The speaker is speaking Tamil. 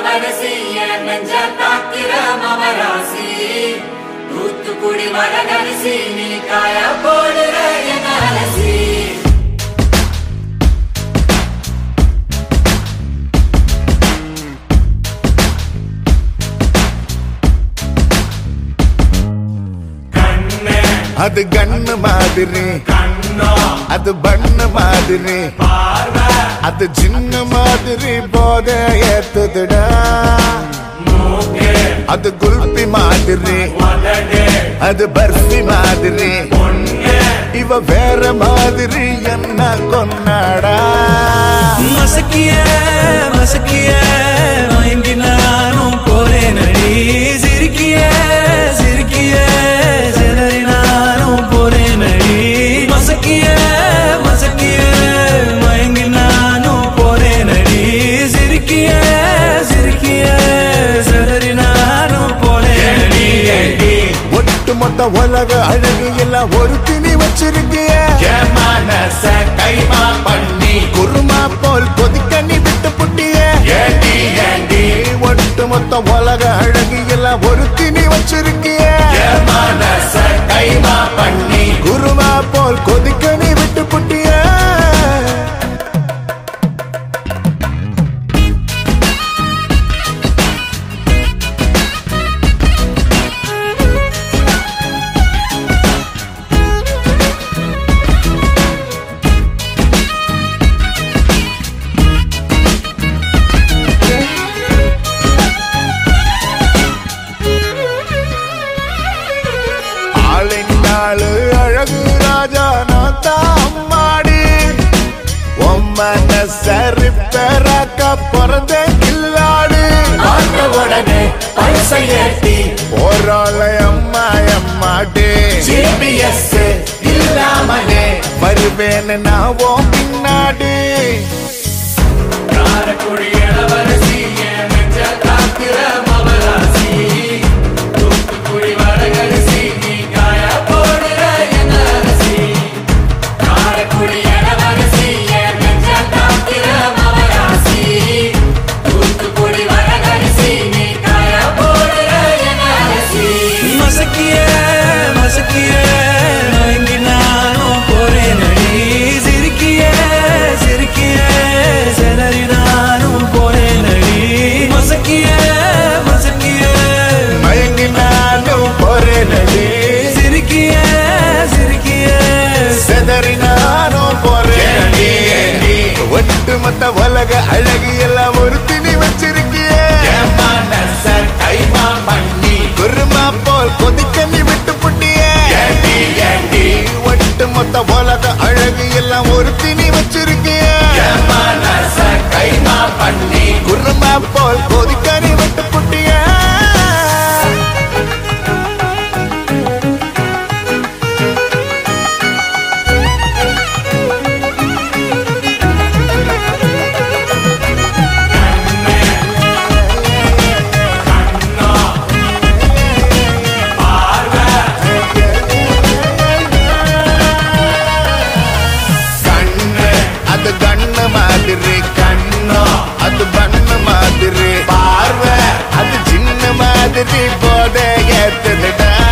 இளவரசி என் நெஞ்ச தாக்கிற மவராசி தூத்துக்குடி வரகரிசி நீ காய போடுற என் அலசி கண்ணே அது கண்ணு மாதிரி கண்ணோ அது பண்ணு மாதிரி பார்வை அது சின்ன மாதிரி போத ஏத்துதுடா மூக்கு அது குல்பி மாதிரி உதடு அது பர்ஃபி மாதிரி பொண்ணு இவ வேற மாதிரி என்ன கொண்டாடா மசக்கிய மசக்கிய மயங்கி நானும் போறேன் நடி சிரிக்கிய சிரிக்கிய சிலரி நானும் போறேன் நடி மசக்கிய மசக்கிய மயங்கி நானும் போறேன் நடி சிரிக்கிய சிரிக்கிய சிலரி நானும் போறேன் நடி ஒட்டு மொத்த உலக அழகு எல்லாம் ஒரு திணி வச்சிருக்கிய என் மனச கைமா பண்ணி குருமா போல் கொதிக்க நீ விட்டு புட்டிய ஏண்டி ஏண்டி ஒட்டு மொத்த உலக அழகு எல்லாம் ஒரு திணி வச்சிருக்கிய என் மனச கைமா பண்ணி குருமா போல் கொதிக்க நீ விட்டு புட்டிய ஆளினாளு அழகு ராஜா நான் தான் அம்மாடி உம்மன சரிப்பேராக்க பிறந்த கில்லாடு பார்த்த உடனே பைசை ஏத்தி போராள அம்மா அம்மாடி ஜிபிஎஸ் இல்லாமலே வருவேன்னு நான் ஓ பின்னாடி காரக்குடி இளவரசி என் நெஞ்ச காக்கிற மவராசி தூத்துக்குடி வரகரிசி நீ காய போடுற என் அரசி காரக்குடி இளவரசி என் நெஞ்ச தாக்கிற மவராசி தூத்துக்குடி வரகரிசி நீ காய போடுற என் அலசி மசக்கிய மசக்கிய மயங்கி நானும் போறேன் நடி சிரிக்கிய சிரிக்கிய சிலரி நானும் போறேன் நடி மசக்கிய மசக்கிய மயங்கி நானும் போறேனடி சிரிக்கிய சிரிக்கிய செதறி நானும் போறேனடி ஒட்டு மொத்த உலக அழகு எல்லாம் ஒரு திணி வச்சிருக்கிய என் மனச கைமா பண்ணி குருமா போல் கொதிக்க நீ விட்டு புட்டிய ஏண்டி ஏண்டி ஒட்டு மொத்த உலக அழகு எல்லாம் ஒரு திணி வச்சிருக்கிய என் மனச கைமா பண்ணி குருமா போல் கொதிக்க நீ விட்டு புட்டிய கண்ணு அது கண்ணு மாதிரி கண்ணோ அது பண்ணு மாதிரி பார்வை அது சின்ன மாதிரி போத ஏத்துதுடா